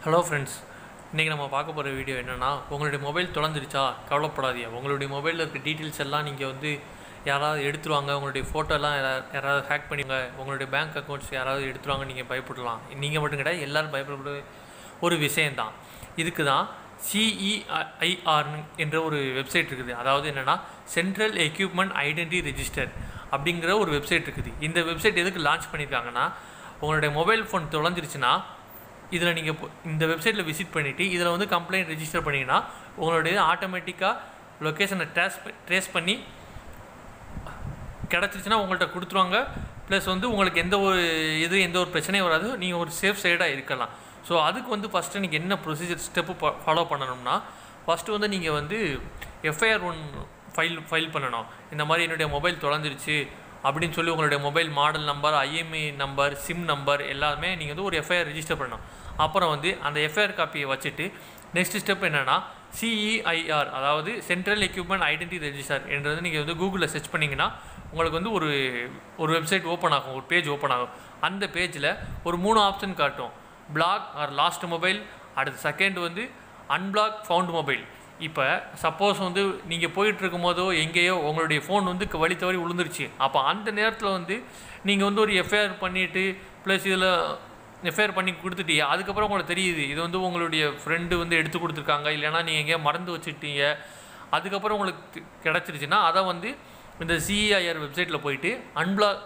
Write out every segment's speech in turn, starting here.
hello friends இன்றைக்கி நம்ம பார்க்க போகிற வீடியோ என்னென்னா உங்களுடைய மொபைல் தொலைஞ்சிருச்சா கவலைப்படாதீங்க உங்களுடைய மொபைலில் இருக்க டீட்டெயில்ஸ் எல்லாம் நீங்கள் வந்து யாராவது எடுத்துருவாங்க உங்களுடைய ஃபோட்டோ எல்லாம் யாரா- யாராவது ஹேக் பண்ணிங்க உங்களுடைய பேங்க் அக்கௌண்ட்ஸ் யாராவது எடுத்துருவாங்க நீங்கள் பயப்படலாம் நீங்கள் மட்டும் கிடையாது எல்லோரும் பயப்படக்கூடிய ஒரு விஷயந்தான் இதுக்கு தான் சிஇஐஆர் என்ற ஒரு வெப்சைட் இருக்குது அதாவது என்னென்னா சென்ட்ரல் எக்யூப்மெண்ட் ஐடென்டி ரெஜிஸ்டர் அப்படிங்கிற ஒரு வெப்சைட் இருக்குது இந்த வெப்சைட் எதுக்கு லான்ச் பண்ணியிருக்காங்கன்னா உங்களுடைய மொபைல் ஃபோன் தொலைஞ்சிருச்சுன்னா இதில் நீங்கள் இந்த வெப்சைட்டில் விசிட் பண்ணிவிட்டு இதில் வந்து கம்ப்ளைண்ட் ரெஜிஸ்டர் பண்ணிங்கன்னா உங்களுடைய ஆட்டோமேட்டிக்காக லொக்கேஷனை ட்ரேஸ் ட்ரேஸ் பண்ணி கிடச்சிருச்சுன்னா உங்கள்கிட்ட கொடுத்துருவாங்க ப்ளஸ் வந்து உங்களுக்கு எந்த ஒரு இது எந்த ஒரு பிரச்சனையும் வராது நீங்கள் ஒரு சேஃப் சைடாக இருக்கலாம் ஸோ அதுக்கு வந்து ஃபஸ்ட்டு நீங்கள் என்ன ப்ரொசீஜர் ஸ்டெப்பு ஃபாலோ பண்ணணும்னா ஃபஸ்ட்டு வந்து நீங்கள் வந்து எஃப்ஐஆர் ஒன் ஃபைல் ஃபைல் பண்ணணும் இந்த மாதிரி என்னுடைய மொபைல் தொலைஞ்சிருச்சு அப்படின்னு சொல்லி உங்களுடைய mobile model number IMEI number SIM number எல்லாமே நீங்கள் வந்து ஒரு எஃப்ஐஆர் ரெஜிஸ்டர் பண்ணணும் அப்புறம் வந்து அந்த எஃப்ஐஆர் காப்பியை வச்சுட்டு நெக்ஸ்ட் ஸ்டெப் என்னென்னா சிஇஐஆர் அதாவது சென்ட்ரல் எக்யூப்மெண்ட் ஐடென்டி ரெஜிஸ்டர் என்றது நீங்கள் வந்து கூகுளில் சர்ச் பண்ணிங்கன்னா உங்களுக்கு வந்து ஒரு ஒரு வெப்சைட் ஓப்பன் ஆகும் ஒரு பேஜ் ஓப்பன் ஆகும் அந்த பேஜில் ஒரு மூணு ஆப்ஷன் காட்டும் பிளாக் ஆர் லாஸ்ட் மொபைல் அடுத்து செகண்ட் வந்து அன்பிளாக் ஃபவுண்ட் மொபைல் இப்போ சப்போஸ் வந்து நீங்கள் போயிட்டு இருக்கும்போதோ எங்கேயோ உங்களுடைய ஃபோன் வந்து க- வழி தவறி விழுந்துருச்சு அப்போ அந்த நேரத்தில் வந்து நீங்கள் வந்து ஒரு எஃப்ஐஆர் பண்ணிவிட்டு ப்ளஸ் இதில் எஃப்ஐஆர் பண்ணி கொடுத்துட்டீங்க அதுக்கப்புறம் உங்களுக்கு தெரியுது இது வந்து உங்களுடைய ஃப்ரெண்டு வந்து எடுத்து கொடுத்துருக்காங்க இல்லைன்னா நீங்கள் எங்கேயோ மறந்து வச்சுட்டீங்க அதுக்கப்புறம் உங்களுக்கு தி- கிடச்சிருச்சுன்னா அதை வந்து இந்த சிஐஆர் வெப்சைட்டில் போயிட்டு அன்பிளாக்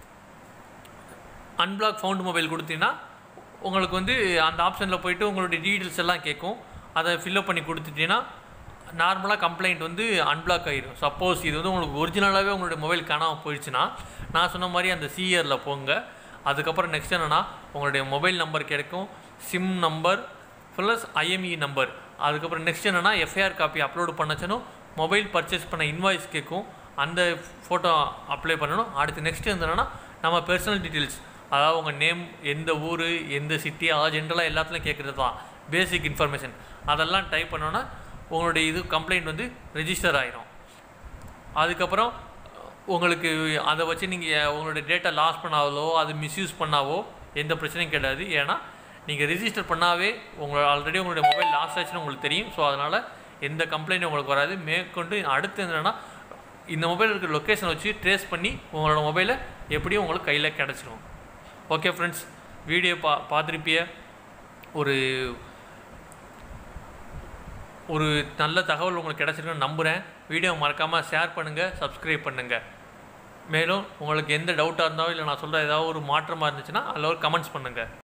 அன்பிளாக் ஃபவுண்ட் மொபைல் கொடுத்தீங்கன்னா உங்களுக்கு வந்து அந்த ஆப்ஷனில் போயிட்டு உங்களுடைய டீட்டெயில்ஸ் எல்லாம் கேட்கும் அதை ஃபில்அப் பண்ணி கொடுத்துட்டீங்கன்னா நார்மலாக கம்ப்ளைண்ட் வந்து அன்பிளாக் ஆயிடும் சப்போஸ் இது வந்து உங்களுக்கு ஒரிஜினலாகவே உங்களுடைய மொபைல் காணாமல் போயிடுச்சுன்னா நான் சொன்ன மாதிரி அந்த சிஆரில் போங்க அதுக்கப்புறம் நெக்ஸ்ட் என்னென்னா உங்களுடைய மொபைல் நம்பர் கிடைக்கும் SIM number plus IMEI number அதுக்கப்புறம் நெக்ஸ்ட் என்னென்னா எஃப்ஐஆர் காப்பி அப்லோடு பண்ணச்சனும் மொபைல் பர்ச்சேஸ் பண்ண இன்வாய்ஸ் கேட்கும் அந்த ஃபோட்டோ அப்ளை பண்ணணும் அடுத்து நெக்ஸ்ட் என்னன்னா நம்ம பர்சனல் டீட்டெயில்ஸ் அதாவது உங்கள் நேம் எந்த ஊர் எந்த சிட்டி அதாவது ஜென்ரலாக எல்லாத்துலையும் கேட்குறது தான் பேசிக் இன்ஃபர்மேஷன் அதெல்லாம் டைப் பண்ணோன்னா உங்களுடைய இது கம்ப்ளைண்ட் வந்து ரெஜிஸ்டர் ஆயிரும் அதுக்கப்புறம் உங்களுக்கு அதை வச்சு நீங்கள் உங்களுடைய டேட்டா லாஸ் பண்ணாவோ அது மிஸ்யூஸ் பண்ணாவோ எந்த பிரச்சனையும் கிடையாது ஏன்னா நீங்கள் ரெஜிஸ்டர் பண்ணாவே உங்களை ஆல்ரெடி உங்களுடைய மொபைல் லாஸ் ஆச்சுன்னு உங்களுக்கு தெரியும் ஸோ அதனால் எந்த கம்ப்ளைண்ட்டும் உங்களுக்கு வராது மேற்கொண்டு அடுத்து என்னென்னா இந்த மொபைல் இருக்கிற லொக்கேஷனை வச்சு ட்ரேஸ் பண்ணி உங்களோட மொபைலை எப்படியும் உங்களுக்கு கையில் கிடச்சிரும் ஓகே ஃப்ரெண்ட்ஸ் வீடியோ பா பார்த்துருப்பிய ஒரு ஒரு நல்ல தகவல் உங்களுக்கு கிடச்சிருக்குன்னு நம்புகிறேன் வீடியோ மறக்காமல் ஷேர் பண்ணுங்கள் சப்ஸ்கிரைப் பண்ணுங்கள் மேலும் உங்களுக்கு எந்த டவுட்டாக இருந்தாலும் இல்லை நான் சொல்கிற ஏதாவது ஒரு மாற்றமாக இருந்துச்சுன்னா அதில் ஒரு கமெண்ட்ஸ் பண்ணுங்கள்